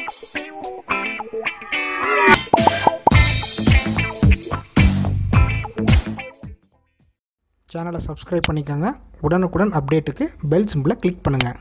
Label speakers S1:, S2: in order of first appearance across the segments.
S1: சேனலை சப்ஸ்கிரைப் பண்ணிக்கோங்க உடனுக்குடன் அப்டேட்டுக்கு பெல் சிம்பிளை கிளிக் பண்ணுங்கள்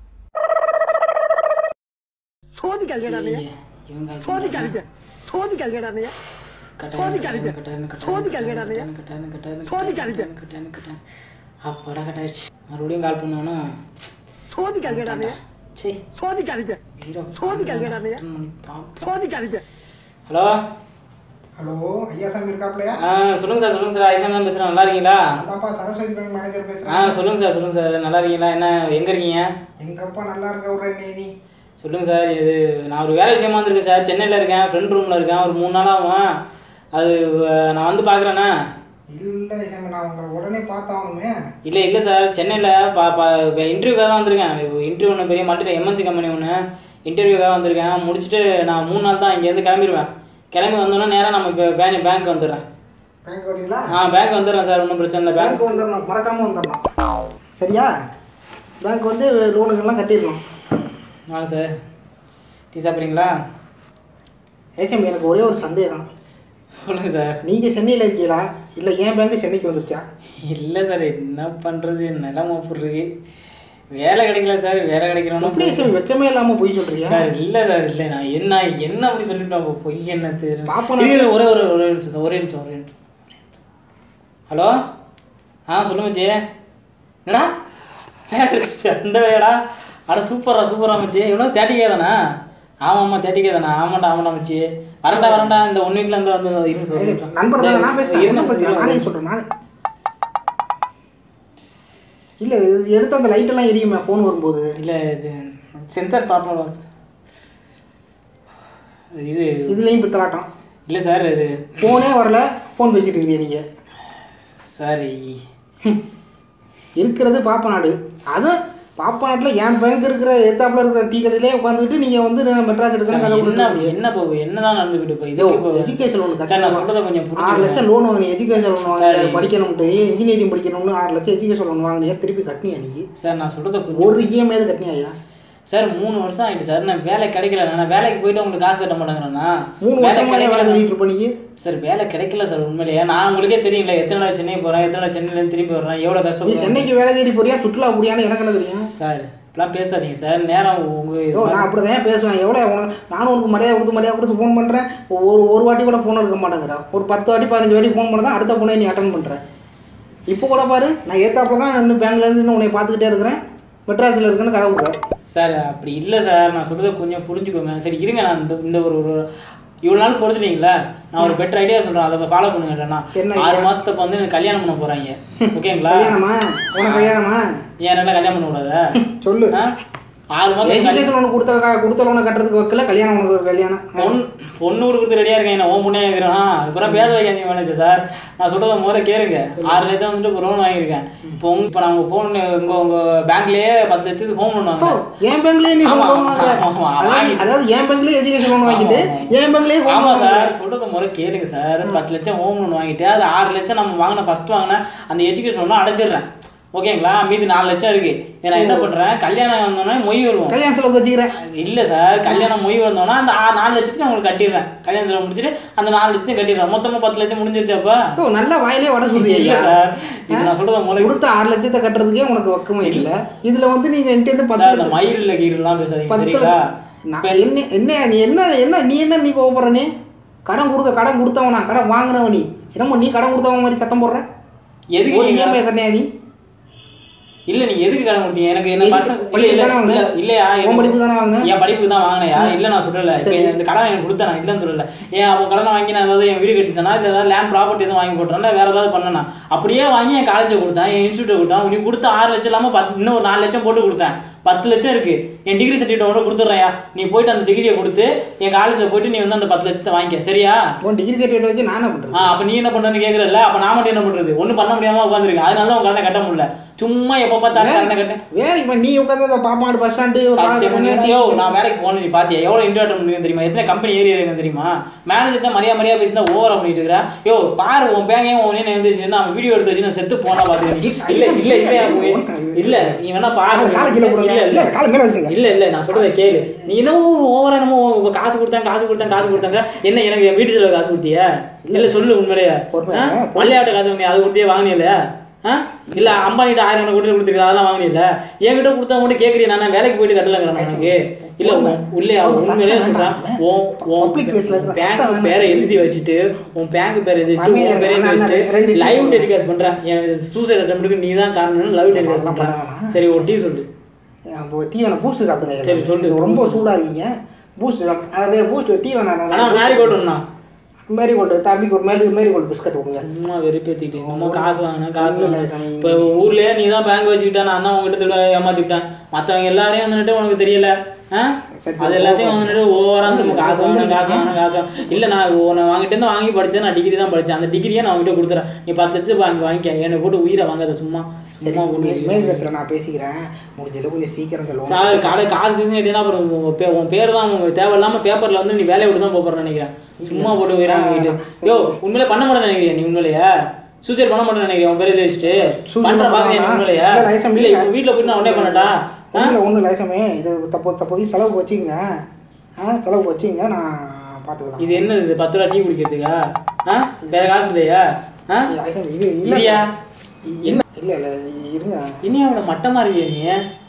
S2: சோதிக்காதீங்கடா நீ சோதிக்காதீங்க சோதிக்காதீங்கடா நீ சோதிக்காதீங்க சோதிக்காதீங்கடா நீ சோதிக்காதீங்க
S3: அப்பாடா கட்டாயிடுச்சு மறுபடியும் கால் பண்ணுவானா
S2: சோதிக்காதீங்கடா நீ
S3: சே
S2: சோதிக்காதீங்க சோதிக்காதீங்கடா நீ சோதிக்காதீங்க
S3: ஹலோ
S1: ஹலோ ஐயா சாமி இருக்காப்லையா
S3: ஆ சொல்லுங்க சார் சொல்லுங்க சார் ஐசன் தான் பேசுகிறேன் நல்லா இருக்கீங்களா
S1: அதான்ப்பா சரஸ்வதி பேங்க் மேனேஜர்
S3: ஆ
S1: பேசுகிறேன்
S3: சொல்லுங்க சார் சொல்லுங்க சார் நல்லா இருக்கீங்களா என்ன எங்கே இருக்கீங்க
S1: எங்கப்பா நல்லா இருக்க விட்றேன் நீ
S3: சொல்லுங்க சார் இது நான் ஒரு வேலை விஷயமா வந்திருக்கேன் சார் சென்னையில் இருக்கேன் ஃப்ரெண்ட் ரூமில் இருக்கேன் ஒரு மூணு நாளாகும் அது அஹ், நான் வந்து பார்க்குறேண்ணா
S1: இல்லை சாமி நான் உங்களை உடனே பார்த்தாகணுமே
S3: இல்லை இல்லை சார் சென்னையில் பா பா இன்டர்வியூக்காக தான் வந்திருக்கேன் இன்டர்வியூ ஒன்று பெரிய மல்டி எம்என்சி கம்பெனி ஒன்று இன்டர்வியூக்காக வந்திருக்கேன் முடிச்சுட்டு நான் மூணு நாள் தான் இங்கேருந்து கிளம்பிடுவேன் கிளம்பி வந்தோன்னே நேராக நம்ம இப்போ பேங்க் பேங்க் வந்துடுறேன்
S1: பேங்க் வரீங்களா
S3: ஆ பேங்க் வந்துடுறேன் சார் ஒன்றும் பிரச்சனை இல்லை பேங்க்
S1: பேங்க் வந்துடணும் மறக்காமல் வந்துடணும் சரியா பேங்க் வந்து லோனுக்கெல்லாம் கட்டிடணும்
S3: ஆ சார் டீ சாப்பிட்றீங்களா
S1: ஏசிஎம் எனக்கு ஒரே ஒரு சந்தேகம்
S3: சொல்லுங்கள் சார்
S1: நீங்கள் சென்னையில் இருக்கீங்களா இல்லை என் பேங்க் சென்னைக்கு வந்துருச்சா
S3: இல்லை சார் என்ன பண்ணுறது நிலம இருக்கு வேலை கிடைக்கல சார் வேலை
S1: எப்படி
S3: கிடைக்கணும்
S1: ஏசிஎம் வெக்கமே இல்லாமல் போய் சொல்கிறீங்க
S3: சார் இல்லை சார் இல்லை நான் என்ன என்ன அப்படி சொல்லிட்டு அப்போ பொய் என்ன
S1: பாப்போம்
S3: தெரியும் இரு, ஒரே ஒரு ஒரே நிமிஷம் சார், ஒரே நிமிஷம் ஒரே நிமிஷம் ஹலோ ஆ சொல்லு மச்சி என்னடா வேலை கிடைச்சிச்சு அந்த வேடா அட சூப்பரா சூப்பரா மச்சி எவ்வளோ தேர்ட்டி கே தானே ஆமாம்மா தேர்ட்டி கே தானே ஆமாண்டா ஆமாண்டா மச்சி வரண்டா வரண்டா இந்த ஒன் வீக்ல இருந்து வந்து இருங்க சார், ஒரு நிமிஷம்.
S1: நண்பர் தானே நான் பேசுகிறேன்
S3: இருங்க,
S1: என்ன பிரச்சனை
S3: இருங்க.
S1: நானே சொல்கிறேன் நானே இல்லை எடுத்து அந்த லைட்டெல்லாம் எரியுமே ஃபோன் வரும்போது
S3: இல்லை இது சென்சார் ப்ராப்ளம் வருது இது
S1: இதுலேயும் பித்தலாட்டம்
S3: இல்லை சார் இது
S1: ஃபோனே வரல ஃபோன் பேசிட்டு இருக்கீங்க நீங்கள்
S3: சார்
S1: இருக்கிறது பாப்ப நாடு அதுவும் பாப்ப நாட்டில் என் பேங்க் இருக்கிற எத்தாப்புல இருக்கிற டீ கடையிலே உட்காந்துக்கிட்டு நீங்கள் வந்து நான் மெட்ராஸ் இருக்கிற கதை
S3: என்ன
S1: விட்டுருக்கீங்க
S3: என்ன போகுது என்னதான் நடந்துக்கிட்டு இப்போ இதுக்கு இப்போ
S1: எஜுகேஷன் லோன்
S3: சார் நான் சொல்றதை கொஞ்சம்
S1: ஆறு
S3: புரிஞ்சுக்கோங்க
S1: லட்சம் லோன் வாங்கினீங்க எஜுகேஷன் லோன் வாங்க
S3: சரி.
S1: படிக்கணும்ட்டு இன்ஜினியரிங் படிக்கணும்னு ஆறு லட்சம் எஜுகேஷன் லோன் வாங்கினியா திருப்பி கட்டினியா நீ
S3: சார் நான் சொல்றதை கொஞ்சம்
S1: ஒரு இஎம்ஐ எது கட்டினியா
S3: சார் மூணு வருஷம் ஆயிட்டு சார் நான் வேலை கிடைக்கல நான் வேலைக்கு போயிட்டு உங்களுக்கு காசு கட்ட மாட்டேங்கிறேன்னா
S1: மூணு
S3: வேலை
S1: வருஷமா வேலை
S3: கிடைக்கல
S1: தேடிட்டு இருப்ப நீ
S3: சார் வேலை கிடைக்கல சார் உண்மையிலேயே நான் உங்களுக்கே தெரியல எத்தனை நாள் சென்னை போகிறேன் எத்தனை நாள் சென்னையிலேருந்து திரும்பி வர்றேன் எவ்வளோ
S1: நீ
S3: கஷ்டம்
S1: சென்னைக்கு வேலை தேடி போறியா சுற்றுலா போறியான்னு எனக்கு என்ன தெரியும்
S3: சார் இப்பெல்லாம் பேசாதீங்க சார் நேரம் உங்க
S1: ஐயோ நான் அப்படி தான் பேசுவேன் எவ்வளோ உனக்கு நானும் உனக்கு மரியாதை கொடுத்து மரியாதை கொடுத்து ஃபோன் பண்ணுறேன் ஒரு ஒரு வாட்டி கூட ஃபோன் எடுக்க மாட்டேங்கிறேன் ஒரு பத்து வாட்டி பதினஞ்சு வாட்டி ஃபோன் பண்ண தான் அடுத்த ஃபோனை நீ அட்டன் பண்ணுறேன் இப்போ கூட பாரு நான் ஏத்தாப்புல தான் இன்னும் பேங்க்லேருந்து இன்னும் உன்னை பார்த்துக்கிட்டே இருக்கிறேன் மெட்ராஸில் இருக்குன்னு கதை விட்றேன்
S3: சார் அப்படி இல்லை சார் நான் சொல்கிறத கொஞ்சம் புரிஞ்சுக்கோங்க சரி இருங்க நான் இந்த இந்த ஒரு ஒரு இவ்வளோ நாள் பொறுத்துட்டீங்களா நான் ஒரு பெட்டர் ஐடியா சொல்கிறேன் அதை ஃபாலோ பண்ணுங்கண்ணா
S1: என்ன
S3: ஆறு மாதத்துக்கு வந்து எனக்கு கல்யாணம் பண்ண போகிறாங்க ஓகேங்களா
S1: கல்யாணமா உனக்கு கல்யாணமா
S3: ஏன் என்ன கல்யாணம் பண்ண கூடாதா
S1: சொல்லு
S3: ஆ? ஆறு மாதம்
S1: எஜுகேஷன் ஒன்று கொடுத்த கா- கொடுத்த லோனை கட்டுறதுக்கு வைக்கல கல்யாணம் உனக்கு ஒரு கல்யாணம்
S3: பொண்ணு பொண்ணு கொடுத்து ரெடியாக இருக்கேன் நான் ஓன் பொண்ணே இருக்கிறேன் அதுக்கப்புறம் பேச வைக்காதீங்க மேனேஜர் சார் நான் சொல்கிறத முதல்ல கேளுங்க ஆறு லட்சம் வந்துட்டு இப்போ லோன் வாங்கியிருக்கேன் இப்போ உங்க இப்போ நாங்கள் ஃபோன் உங்கள் உங்கள் பேங்க்லேயே பத்து லட்சத்துக்கு ஹோம் லோன்
S1: ஓ,
S3: வாங்க
S1: என் பேங்க்லயே நீ
S3: ஆமா,
S1: லோன் வாங்குற
S3: ஆமா, ஆமா.
S1: அதாவது அதாவது என் பேங்க்லயே எஜுகேஷன் லோன் வாங்கிட்டு என் பேங்க்லயே home
S3: ஆமா
S1: loan வாங்குற.
S3: சார் சொல்றத முறை கேளுங்க சார் பத்து லட்சம் ஹோம் லோன் வாங்கிட்டு அது ஆறு லட்சம் நம்ம வாங்கின ஃபர்ஸ்ட் வாங்கின அந்த எஜுகேஷன் லோன் அடைச்சிடுறேன் ஓகேங்களா மீதி நாலு லட்சம் இருக்கு நான் என்ன பண்றேன் கல்யாணம் வந்தோடனே மொய் வருவோம்
S1: கல்யாண செலவுக்கு வச்சுக்கிறேன்
S3: இல்ல சார் கல்யாணம் மொய் வந்தோன்னா அந்த ஆ- நாலு லட்சத்துக்கு நான் உங்களுக்கு கட்டிடுறேன் கல்யாணம் செலவு முடிச்சுட்டு அந்த நாலு லட்சத்தையும் கட்டிடுறேன் மொத்தமா பத்து லட்சம் முடிஞ்சிருச்சாப்பா
S1: ஓ நல்லா வாயிலே வட
S3: இல்ல
S1: சொல்றீங்க
S3: சார் இது நான் சொல்றத முறை
S1: கொடுத்த ஆறு லட்சத்தை கட்டுறதுக்கே உனக்கு வக்கமே இல்ல இதுல வந்து நீங்க என்கிட்ட இருந்து பத்து
S3: சார் இந்த
S1: லட்சம்
S3: மயிரில் கீரெல்லாம் பேசாதீங்க
S1: பத்து
S3: சரிங்களா
S1: லட்சம் நான் என்ன என்ன நீ என்ன என்ன நீ என்ன நீ கோபப்படுற நீ கடன் கொடுத்த கடன் கொடுத்தவனா கடன் வாங்கினவன் நீ என்னமோ நீ கடன் கொடுத்தவன் மாதிரி சத்தம் போடுற
S3: எதுக்கு
S1: ஒரு
S3: நீங்க-
S1: இஎம்ஐ கட்டினியா நீ
S3: இல்ல நீங்க எதுக்கு கடன் கொடுத்தீங்க எனக்கு என்ன
S1: எதுக்கு?
S3: பர்சன் இல்ல
S1: படிப்புக்கு
S3: இல்ல
S1: தானே வாங்கின?
S3: இல்ல இல்லையா
S1: உன்
S3: எனக்கு-
S1: படிப்புக்கு தானே வாங்கின?
S3: என் படிப்புக்கு தான் வாங்கினேயா இல்ல நான் சொல்லல இப்போ
S1: சரி.
S3: இந்த கடன் எனக்கு கொடுத்தேன் நான் இல்லைன்னு சொல்லல ஏன் அப்போ கடனை வாங்கி நான் ஏதாவது என் வீடு கட்டிட்டேனா இல்ல ஏதாவது லேண்ட் ப்ராப்பர்ட்டி எதுவும் வாங்கி போட்டேன்னா வேற ஏதாவது பண்ணனா அப்படியே வாங்கி என் காலேஜ் கொடுத்தேன் என் இன்ஸ்டியூட் கொடுத்தேன் நீ கொடுத்த ஆறு லட்சம் இல்லாம பத்து இன்னும் ஒரு நாலு லட்சம் போட்டு கொடுத்தேன் பத்து லட்சம் இருக்கு என் டிகிரி சர்டிஃபிகேட் கொடுத்துட்றேன் நீ போயிட்டு அந்த டிகிரியை கொடுத்து என் காலேஜில் போயிட்டு நீ வந்து அந்த பத்து லட்சத்தை வாங்கிக்க சரியா
S1: உன் டிகிரி சர்டிஃபிகேட் வச்சு நான் என்ன பண்றது
S3: ஆ அப்ப நீ என்ன பண்றேன்னு கேக்குறல்ல அப்ப நான் மட்டும் என்ன பண்றது ஒண்ணும் பண்ண முடியாம உட்காந்துருக்கு அதனால தான் உங்க கடனை கட்ட முடியல சும்மா எப்ப பார்த்தாலும் கடனை கட்டேன்
S1: வேற இப்ப நீ உட்காந்து பாப்பாடு பஸ் ஸ்டாண்டு
S3: யோ நான் வேலைக்கு போனேன் நீ பாத்தியா எவ்வளவு இன்டர் அட்டன் பண்ணுங்க தெரியுமா எத்தனை கம்பெனி ஏறி இருக்கு தெரியுமா மேனேஜர் தான் மரியாதை மரியாதை பேசி தான் ஓவரா பண்ணிட்டு இருக்கிறா யோ பாரு உன் பேங்கே உன் என்ன எழுந்துச்சு நான் வீடியோ எடுத்து வச்சு நான் செத்து போனா பாத்துக்க இல்ல இல்ல இல்ல இல்ல நீ வேணா பாரு
S1: காலை கீழே போடுங்க.
S3: இல்ல, இல்ல.
S1: இல்ல காலை மேல வச்சுங்க
S3: இல்ல இல்ல நான் சொல்றதை கேளு நீ என்னமோ ஓவரா என்னமோ இப்ப காசு கொடுத்தேன் காசு கொடுத்தேன் காசு கொடுத்தாங்க என்ன எனக்கு என் வீட்டு செலவு காசு கொடுத்தியா இல்ல சொல்லு உண்மையிலேயே
S1: பொறுமையா,
S3: ஆ? பள்ளியாட்ட காசு வாங்கினியா அது கொடுத்தியே வாங்கினியல ஆ இல்ல அம்பானிட்ட ஆயிரம் கோடி கொடுத்துருக்க அதெல்லாம் வாங்கினில்ல என்கிட்ட கொடுத்தா மட்டும் கேக்குறீ நான் வேலைக்கு போயிட்டு கட்டலங்கிறேன் எனக்கு இல்ல உன் உள்ளே
S1: உங்க
S3: உண்மையிலேயே
S1: சட்டம்
S3: சொல்றேன்
S1: வேண்டாம்.
S3: உன் உன்
S1: Public place ல இருக்கிற
S3: பேங்க்
S1: சட்டம்
S3: பேரை
S1: வேண்டாம்.
S3: எழுதி வச்சுட்டு உன் பேங்க் பேரை எழுதி வச்சுட்டு
S1: அமைதியா
S3: உன் பேரை எழுதி
S1: நான்
S3: வச்சுட்டு
S1: ரெண்டு
S3: லைவ்
S1: டீ
S3: டெலிகாஸ்ட் பண்றேன் என் சூசைட் அட்டம்ப்ட்டுக்கு நீ தான் காரணம்னு லைவ் டெலிகாஸ்ட்
S1: அதெல்லாம்
S3: பண்றேன்
S1: பண்ண
S3: சரி ஒரு டீ சொல்லு
S1: டீ வேணாம் பூஸ்ட் சாப்பிடுங்க
S3: சரி, சொல்லு.
S1: நீங்க ரொம்ப சூடா இருக்கீங்க பூஸ்ட் அதாவது பூஸ்ட் டீ
S3: ஆனா
S1: வேணாம்
S3: மேரி கோல்டுண்ணா
S1: மேரி கோல்டு தம்பிக்கு ஒரு மேரி மேரி கோல்டு பிஸ்கட் கொடுங்க
S3: சும்மா வெறுப்பேத்திட்டு நம்ம காசு வாங்கினா காசு
S1: இல்ல,
S3: வாங்கினா.
S1: சாமி.
S3: இப்போ ஊர்லயே நீ தான் பேங்க் வச்சுக்கிட்டா நான் தான் உங்ககிட்ட திருட ஏமாத்திவிட்டேன் மற்றவங்க எல்லாரையும் வந்துட்டு உனக்கு தெரியல ஆ
S1: சரி,
S3: அது
S1: சரி,
S3: எல்லாத்தையும்
S1: ஓகே.
S3: வந்துட்டு ஓவரா நம்ம
S1: இல்ல,
S3: காசு வாங்கினா
S1: வந்து-
S3: காசு வாங்கினா காசு வாங்கினா. இல்ல நான் உன்னை வாங்கிட்டு இருந்து வாங்கி படிச்சேன் நான் டிகிரி தான் படிச்சேன் அந்த டிகிரியை நான் உங்ககிட்ட கொடுத்துறேன் நீ பத்து லட்சம் அங்கே வாங்கிக்க என்னை போட்டு உயிரை வாங்காத சும்மா
S1: சரி
S3: சும்மா போட்டு
S1: மே-
S3: உயிரை
S1: மேல் இடத்துல நான் பேசிக்கிறேன் முடிஞ்ச அளவு கொஞ்சம் சீக்கிரம் இந்த loan
S3: சார் கடை காசு கீசு கேட்டீங்கன்னா அப்புறம் உன் பே- உன் பேர் தான் உன் தேவையில்லாம பேப்பர்ல வந்து நீ வேலையை விட்டு தான் போறேன்னு நினைக்கிறேன் சும்மா போட்டு உயிராங்க யோ உண்மையிலே பண்ண மாட்டேன்னு நினைக்கிறேன் நீ உண்மையிலேயே சூசைட் பண்ண மாட்டேன்னு நினைக்கிறேன் உன் பேர் எழுதி வச்சுட்டு
S1: Suicide
S3: பண்ற
S1: பண்ண
S3: பாக்குறேன்
S1: வேணாம்.
S3: உண்மையிலேயே
S1: இல்ல, license
S3: இல்ல
S1: இல்ல.
S3: இப்ப வீட்டுல போயிட்டு நான் உடனே பண்ணட்டா
S1: ஒன்றும் ஒன்றும் லைசமே இது தப்போ தப்போ செலவுக்கு வச்சுக்கங்க ஆ செலவுக்கு வச்சுக்கங்க நான் பார்த்துக்கலாம்
S3: இது என்ன இது பத்து ரூபா டீ குடிக்கிறதுக்கா ஆ வேற காசு இல்லையா ஆ
S1: லைசன்ஸ் இது இல்லை
S3: இல்லையா
S1: இல்லை இல்லை இல்லை இருங்க
S3: இனியா அவட மட்டமா இருக்கியா நீ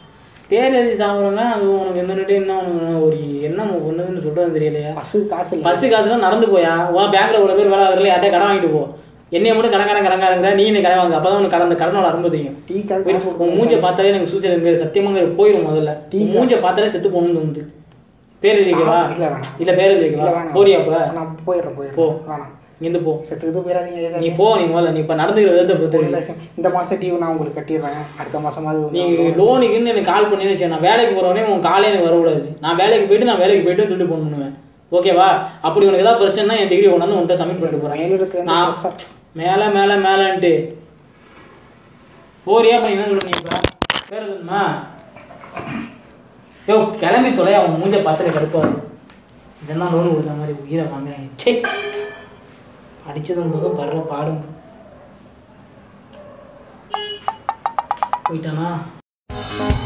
S3: பேர் எழுதி சாப்பிடுறோங்க அது உனக்கு எந்த என்ன உனக்கு ஒரு என்ன ஒண்ணுன்னு சொல்றது தெரியலையா
S1: பஸ்ஸு காசு இல்லை
S3: பஸ் காசுலாம் நடந்து போயா உன் பேங்க்ல இவ்வளவு பேர் வேலை ஆகுறதுல யார்ட்டா கடன் வாங்கிட்டு போ என்னைய மட்டும் கடன்காரன் கடன்காரங்கிற நீ என்ன கடன் வாங்க அப்பதான் உனக்கு கடந்த கடனோட அருமை தெரியும்
S1: டீ காசு
S3: போய்
S1: காசு
S3: உன்
S1: கொடுங்க
S3: மூஞ்ச பார்த்தாலே எனக்கு சூசைட் எங்க சத்தியமாங்க போயிடும் முதல்ல
S1: டீ
S3: உன் மூஞ்ச பார்த்தாலே செத்து போகணும்னு தோணுது பேர் எழுதிக்கவா
S1: சா- இல்ல, வேணாம்.
S3: இல்ல பேர் எழுதிக்கவா
S1: இல்லை வேணாம்
S3: போறியா அப்ப
S1: நான் போயிடுறேன்
S3: போ.
S1: போயிடுறேன் வேணாம்
S3: இங்கிருந்து போ
S1: செத்துக்கிட்டு போயிடாதீங்க
S3: நீ போ நீ முதல்ல நீ இப்ப நடந்துக்கிற விதத்தை
S1: ஒரு
S3: பொறுத்து
S1: லட்சம் இந்த மாதம் டியூ நான் உங்களுக்கு கட்டிடுறேன் அடுத்த மாதமாவது
S3: நீ லோனுக்குன்னு எனக்கு கால் பண்ணி வச்சேன் நான் வேலைக்கு போறவனே உன் காலே எனக்கு வரக்கூடாது நான் வேலைக்கு போயிட்டு நான் வேலைக்கு போயிட்டு சொல்லிட்டு போன் பண்ணுவேன் ஓகேவா அப்படி உனக்கு ஏதாவது பிரச்சனைனா என் டிகிரி கொண்டாந்து உன்கிட்ட சப்மிட் பண்ணிட்டு போறேன்
S1: மேலிடத்துல
S3: நான்
S1: இருந்து சார்
S3: மேலே மேலே மேலேன்ட்டு போறியா பண்ணி என்ன சொல்ற நீ இப்போ பேர் சொல்லுமா யோ கிளம்பி தொலை அவன் மூஞ்ச பார்த்துட்டு கடுப்பா இருக்கும் இதெல்லாம் லோன் கொடுத்த மாதிரி உயிரை வாங்குறாங்க சே அடிச்சதும் போக படுற பாடும் போயிட்டானா